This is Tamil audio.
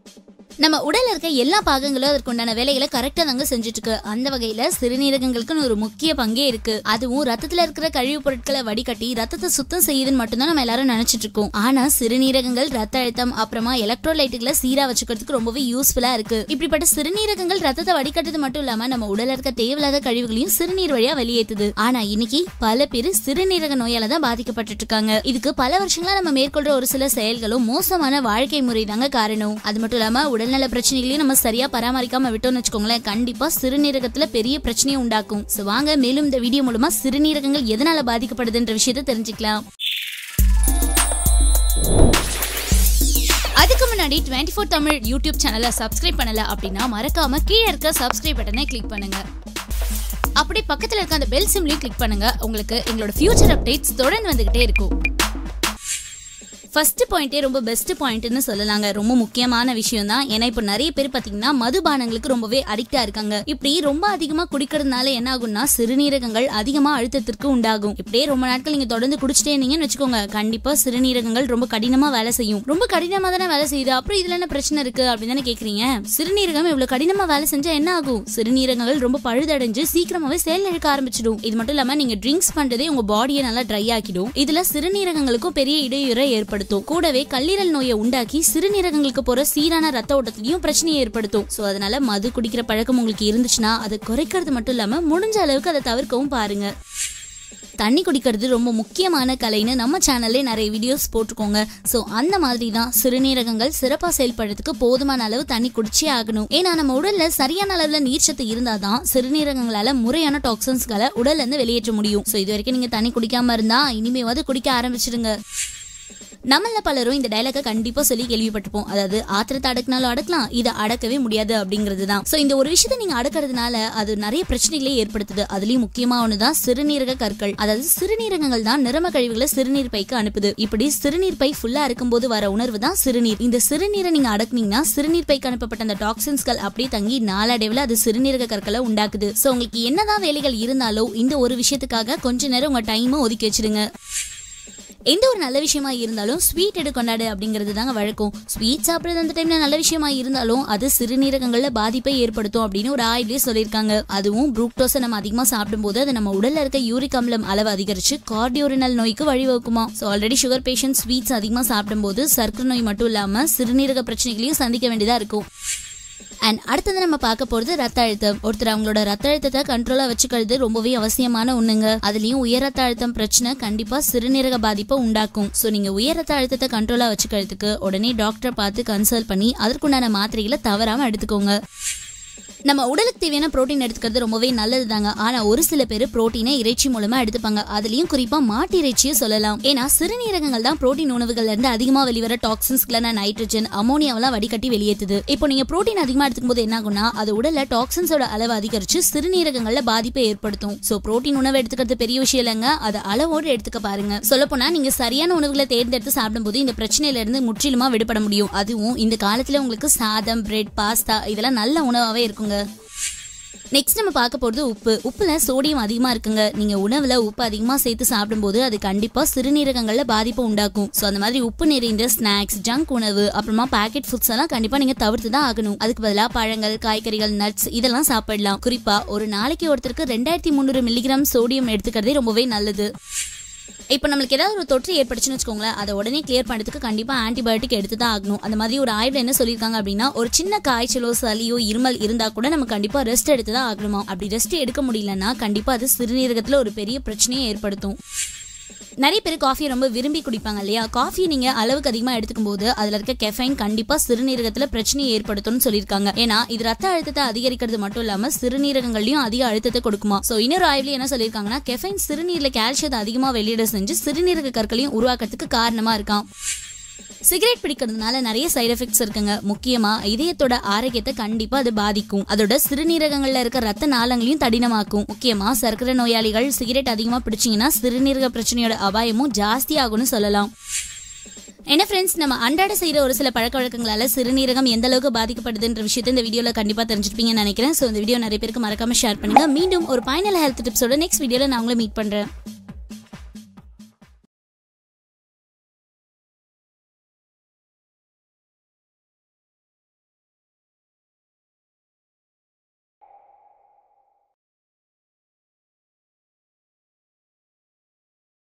நம்ம உடல்ல இருக்க எல்லா பாகங்களும் அதற்கு உண்டான வேலைகளை கரெக்டா தாங்க செஞ்சுட்டு இருக்கு அந்த வகையில சிறுநீரகங்களுக்குன்னு ஒரு முக்கிய பங்கே இருக்கு அதுவும் ரத்தத்துல இருக்கிற கழிவுப் பொருட்களை வடிகட்டி ரத்தத்தை சுத்தம் செய்யுதுன்னு மட்டும்தான் நம்ம எல்லாரும் நினைச்சிட்டு இருக்கோம் ஆனா சிறுநீரகங்கள் ரத்த அழுத்தம் அப்புறமா எலக்ட்ரோலைட்டுகளை சீரா வச்சுக்கிறதுக்கு ரொம்பவே யூஸ்ஃபுல்லா இருக்கு இப்படிப்பட்ட சிறுநீரகங்கள் ரத்தத்தை வடிகட்டுறது மட்டும் இல்லாம நம்ம உடல்ல இருக்க தேவையில்லாத கழிவுகளையும் சிறுநீர் வழியா வெளியேற்றுது ஆனா இன்னைக்கு பல பேர் சிறுநீரக நோயால தான் பாதிக்கப்பட்டு இருக்காங்க இதுக்கு பல வருஷங்களா நம்ம மேற்கொள்ற ஒரு சில செயல்களும் மோசமான வாழ்க்கை முறை தாங்க காரணம் அது மட்டும் இல்லாம உடல்நல பிரச்சனைகளையும் நம்ம சரியா பராமரிக்காம விட்டோம்னு வச்சுக்கோங்களேன் கண்டிப்பா சிறுநீரகத்துல பெரிய பிரச்சனையை உண்டாக்கும் சோ வாங்க மேலும் இந்த வீடியோ மூலமா சிறுநீரகங்கள் எதனால பாதிக்கப்படுதுன்ற விஷயத்தை தெரிஞ்சுக்கலாம் அதுக்கு முன்னாடி டுவெண்ட்டி ஃபோர் தமிழ் யூடியூப் சேனலை சப்ஸ்கிரைப் பண்ணல அப்படின்னா மறக்காம கீழே இருக்க சப்ஸ்கிரைப் பட்டனை கிளிக் பண்ணுங்க அப்படியே பக்கத்துல இருக்க அந்த பெல் சிம்லையும் கிளிக் பண்ணுங்க உங்களுக்கு எங்களோட ஃபியூச்சர் அப்டேட்ஸ் தொடர்ந்து வந்துகிட்டே இருக்கும் ஃபர்ஸ்ட் பாயிண்டே ரொம்ப பெஸ்ட் பாயிண்ட்னு சொல்லலாங்க ரொம்ப முக்கியமான விஷயம் தான் ஏன்னா இப்போ நிறைய பேர் பார்த்தீங்கன்னா மதுபானங்களுக்கு ரொம்பவே அடிக்டா இருக்காங்க இப்படி ரொம்ப அதிகமா குடிக்கிறதுனால என்ன ஆகும்னா சிறுநீரகங்கள் அதிகமா அழுத்தத்திற்கு உண்டாகும் இப்படியே ரொம்ப நாட்கள் நீங்க தொடர்ந்து குடிச்சிட்டே இருந்தீங்கன்னு வச்சுக்கோங்க கண்டிப்பா சிறுநீரகங்கள் ரொம்ப கடினமா வேலை செய்யும் ரொம்ப கடினமா தானே வேலை செய்யுது அப்புறம் இதுல என்ன பிரச்சனை இருக்கு அப்படின்னு தானே கேக்குறீங்க சிறுநீரகம் இவ்வளவு கடினமா வேலை செஞ்சா என்ன ஆகும் சிறுநீரகங்கள் ரொம்ப பழுதடைஞ்சு சீக்கிரமாவே செயல் இழக்க ஆரம்பிச்சிடும் இது மட்டும் இல்லாம நீங்க ட்ரிங்க்ஸ் பண்றதே உங்க பாடியை நல்லா ட்ரை ஆக்கிடும் இதுல சிறுநீரகங்களுக்கும் பெரிய இடையூறை ஏற்படுத்தும் கூடவே கல்லீரல் நோயை உண்டாக்கி சிறுநீரகங்களுக்கு போற சீரான ரத்த ஓட்டத்திலையும் பிரச்சனையை ஏற்படுத்தும் சோ அதனால மது குடிக்கிற பழக்கம் உங்களுக்கு இருந்துச்சுன்னா அதை குறைக்கிறது மட்டும் இல்லாம முடிஞ்ச அளவுக்கு அதை தவிர்க்கவும் பாருங்க தண்ணி குடிக்கிறது ரொம்ப முக்கியமான கலைன்னு நம்ம சேனல்லே நிறைய வீடியோஸ் போட்டிருக்கோங்க ஸோ அந்த மாதிரி தான் சிறுநீரகங்கள் சிறப்பாக செயல்படுறதுக்கு போதுமான அளவு தண்ணி குடிச்சே ஆகணும் ஏன்னா நம்ம உடல்ல சரியான அளவுல நீர்ச்சத்து இருந்தால் தான் சிறுநீரகங்களால முறையான டாக்ஸன்ஸ்களை உடல்ல இருந்து வெளியேற்ற முடியும் ஸோ இது வரைக்கும் நீங்க தண்ணி குடிக்காம இருந்தா இனிமேவாவது குடிக்க ஆரம்பிச்சிடுங்க நம்மள பலரும் இந்த டைலாக கண்டிப்பா சொல்லி கேள்விப்பட்டிருப்போம் அதாவது ஆத்திரத்தை அடக்கினாலும் அடக்கலாம் இதை அடக்கவே முடியாது அப்படிங்கிறது தான் சோ இந்த ஒரு விஷயத்தை நீங்க அடக்கிறதுனால அது நிறைய பிரச்சனைகளை ஏற்படுத்துது அதுலயும் முக்கியமா ஒண்ணுதான் சிறுநீரக கற்கள் அதாவது சிறுநீரகங்கள் தான் நிறம கழிவுகளை சிறுநீர் பைக்கு அனுப்புது இப்படி சிறுநீர் பை ஃபுல்லா இருக்கும்போது வர உணர்வு தான் சிறுநீர் இந்த சிறுநீரை நீங்க அடக்குனீங்கன்னா சிறுநீர் பைக்கு அனுப்பப்பட்ட அந்த டாக்ஸின்ஸ்கள் அப்படியே தங்கி நாளடைவில் அது சிறுநீரக கற்களை உண்டாக்குது சோ உங்களுக்கு என்னதான் வேலைகள் இருந்தாலும் இந்த ஒரு விஷயத்துக்காக கொஞ்ச நேரம் உங்க டைமை ஒதுக்கி வச்சிடுங்க எந்த ஒரு நல்ல விஷயமா இருந்தாலும் ஸ்வீட் எடு கொண்டாடு அப்படிங்கிறது தாங்க வழக்கம் ஸ்வீட் சாப்பிட்றது அந்த டைம்ல நல்ல விஷயமா இருந்தாலும் அது சிறுநீரகங்கள்ல பாதிப்பை ஏற்படுத்தும் அப்படின்னு ஒரு ஆய்வுலயே சொல்லியிருக்காங்க அதுவும் புரூக்டோஸை நம்ம அதிகமா சாப்பிடும்போது அது நம்ம உடல்ல இருக்க யூரிக் அமிலம் அளவு அதிகரிச்சு கார்டியோரினல் நோய்க்கு வழிவகுக்குமா so already sugar patient sweets அதிகமா சாப்பிடும்போது சர்க்கரை நோய் மட்டும் இல்லாம சிறுநீரக பிரச்சனைகளையும் சந்திக்க வேண்டியதா இருக்கும் அண்ட் அடுத்தது நம்ம பார்க்க போறது ரத்த அழுத்தம் ஒருத்தர் அவங்களோட ரத்த அழுத்தத்தை கண்ட்ரோலா வச்சுக்கிறது ரொம்பவே அவசியமான ஒண்ணுங்க அதுலயும் உயர் ரத்த அழுத்தம் பிரச்சனை கண்டிப்பா சிறுநீரக பாதிப்பை உண்டாக்கும் சோ நீங்க உயர் ரத்த அழுத்தத்தை கண்ட்ரோலா வச்சுக்கிறதுக்கு உடனே டாக்டரை பார்த்து கன்சல்ட் பண்ணி அதற்குண்டான மாத்திரைகளை தவறாம எடுத்துக்கோங்க நம்ம உடலுக்கு தேவையான புரோட்டீன் எடுத்துக்கிறது ரொம்பவே நல்லது தாங்க ஆனா ஒரு சில பேர் புரோட்டீனை இறைச்சி மூலமா எடுத்துப்பாங்க அதுலயும் குறிப்பா மாட்டு இறைச்சியை சொல்லலாம் ஏன்னா சிறுநீரகங்கள் தான் புரோட்டீன் உணவுகள்ல இருந்து அதிகமா வெளிவர டாக்ஸின்ஸ்களான நைட்ரஜன் அமோனியாவெல்லாம் வடிகட்டி வெளியேற்றுது இப்போ நீங்க புரோட்டீன் அதிகமா எடுத்துக்கும் போது என்ன ஆகும்னா அது உடல்ல டாக்ஸின்ஸோட அளவு அதிகரிச்சு சிறுநீரகங்கள்ல பாதிப்பை ஏற்படுத்தும் சோ புரோட்டீன் உணவு எடுத்துக்கிறது பெரிய விஷயம் இல்லைங்க அதை அளவோடு எடுத்துக்க பாருங்க சொல்ல போனா நீங்க சரியான உணவுகளை தேர்ந்தெடுத்து சாப்பிடும்போது இந்த பிரச்சனையில இருந்து முற்றிலுமா விடுபட முடியும் அதுவும் இந்த காலத்துல உங்களுக்கு சாதம் பிரெட் பாஸ்தா இதெல்லாம் நல்ல உணவாவே இருக்குங்க நெக்ஸ்ட் நம்ம பார்க்க போறது உப்பு உப்புல சோடியம் அதிகமா இருக்குங்க நீங்க உணவுல உப்பு அதிகமா சேர்த்து சாப்பிடும்போது அது கண்டிப்பா சிறுநீரகங்கள்ல பாதிப்பு உண்டாக்கும் சோ அந்த மாதிரி உப்பு நிறைந்த ஸ்நாக்ஸ் ஜங்க் உணவு அப்புறமா பாக்கெட் ஃபுட்ஸ் எல்லாம் கண்டிப்பா நீங்க தவிர்த்து தான் ஆகணும் அதுக்கு பதிலா பழங்கள் காய்கறிகள் நட்ஸ் இதெல்லாம் சாப்பிடலாம் குறிப்பா ஒரு நாளைக்கு ஒருத்தருக்கு ரெண்டாயிரத்தி முந்நூறு மில்லிகிராம் சோடியம் எடுத்துக்கிறதே ரொம்பவே நல்லது இப்போ நம்மளுக்கு ஏதாவது ஒரு தொற்று ஏற்பட்டுச்சுன்னு வச்சுக்கோங்களேன் அதை உடனே கிளியர் பண்ணுறதுக்கு கண்டிப்பாக ஆன்டிபயோட்டிக் எடுத்து தான் ஆகணும் அந்த மாதிரி ஒரு ஆய்வில் என்ன சொல்லியிருக்காங்க அப்படின்னா ஒரு சின்ன காய்ச்சலோ சளியோ இருமல் இருந்தால் கூட நம்ம கண்டிப்பாக ரெஸ்ட் எடுத்து தான் ஆகணுமா அப்படி ரெஸ்ட் எடுக்க முடியலன்னா கண்டிப்பாக அது சிறுநீரகத்தில் ஒரு பெரிய பிரச்சனையை ஏற்படுத்தும் நிறைய பேர் காஃபியை ரொம்ப விரும்பி குடிப்பாங்க இல்லையா காஃபி நீங்க அளவுக்கு அதிகமா எடுத்துக்கும் போது அதுல இருக்க கெஃபைன் கண்டிப்பா சிறுநீரகத்துல பிரச்சனையை ஏற்படுத்தும்னு சொல்லியிருக்காங்க ஏன்னா இது ரத்த அழுத்தத்தை அதிகரிக்கிறது மட்டும் இல்லாம சிறுநீரகங்களையும் அதிக அழுத்தத்தை கொடுக்குமா சோ இன்னொரு ஆய்வுல என்ன சொல்லியிருக்காங்கன்னா கெஃபைன் சிறுநீர்ல கால்சியத்தை அதிகமா வெளியிட செஞ்சு சிறுநீரக கற்களையும் உருவாக்குறதுக்கு காரணமா இருக்கான் சிகரெட் பிடிக்கிறதுனால நிறைய சைடு எஃபெக்ட்ஸ் இருக்குங்க முக்கியமா இதயத்தோட ஆரோக்கியத்தை கண்டிப்பா அது பாதிக்கும் அதோட சிறுநீரகங்கள்ல இருக்க ரத்த நாளங்களையும் தடினமாக்கும் முக்கியமா சர்க்கரை நோயாளிகள் சிகரெட் அதிகமா பிடிச்சீங்கன்னா சிறுநீரக பிரச்சனையோட அபாயமும் ஜாஸ்தி ஆகும்னு சொல்லலாம் என்ன ஃப்ரெண்ட்ஸ் நம்ம அன்றாட செய்யற ஒரு சில பழக்க வழக்கங்களால சிறுநீரகம் எந்த அளவுக்கு பாதிக்கப்படுதுன்ற விஷயத்தை இந்த வீடியோல கண்டிப்பா தெரிஞ்சிருப்பீங்கன்னு நினைக்கிறேன் ஸோ இந்த வீடியோ நிறைய பேருக்கு மறக்காம ஷேர் பண்ணுங்க மீண்டும் ஒரு பயனுள்ள ஹெல்த் டிப்ஸோட நெக்ஸ்ட் வீடியோல நான் உங்களை மீட் பண்றேன்